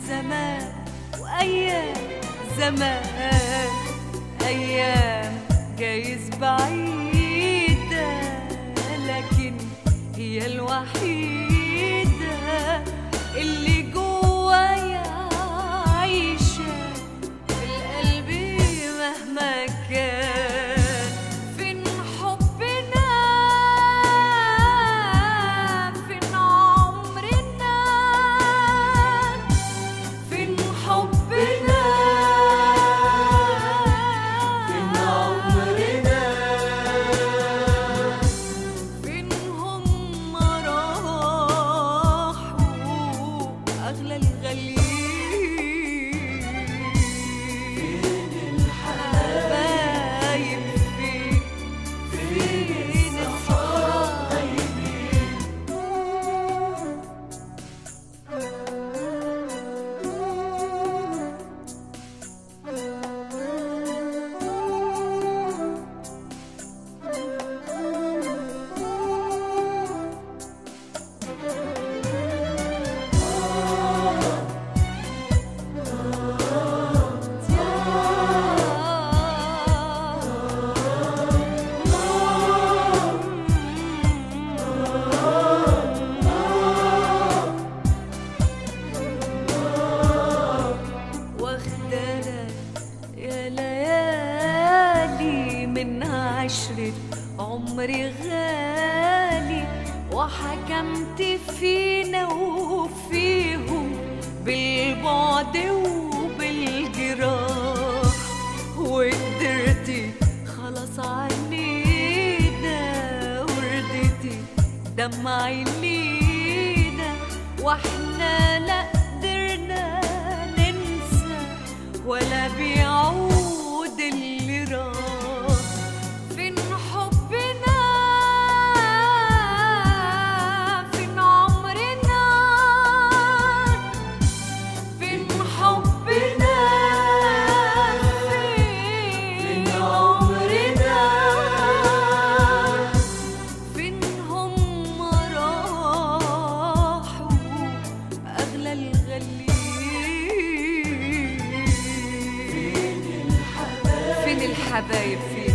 زمان وأيام زمان أيام جايز بعيدة لكن هي الوحيدة اللي جوايا عايشة في القلب مهما كان فين حبنا فين عمرنا فين حبنا فين عمرنا فين هم راحوا أغلى الغاليين فين الحبايب حبايب فين فين الصحاب واخدانا يا ليالي من عشرة عمري غالي وحكمت فينا وفيهم بالبعد وبالجراح وقدرتي خلاص عنينا وردتي دمعي لينا واحنا لا قدرنا ننسى ولا بيعود اللي راح فين حبنا فين عمرنا فين حبنا فين عمرنا فين هم راحوا أغلى الغاليين فين الحبايب فين الحبايب فين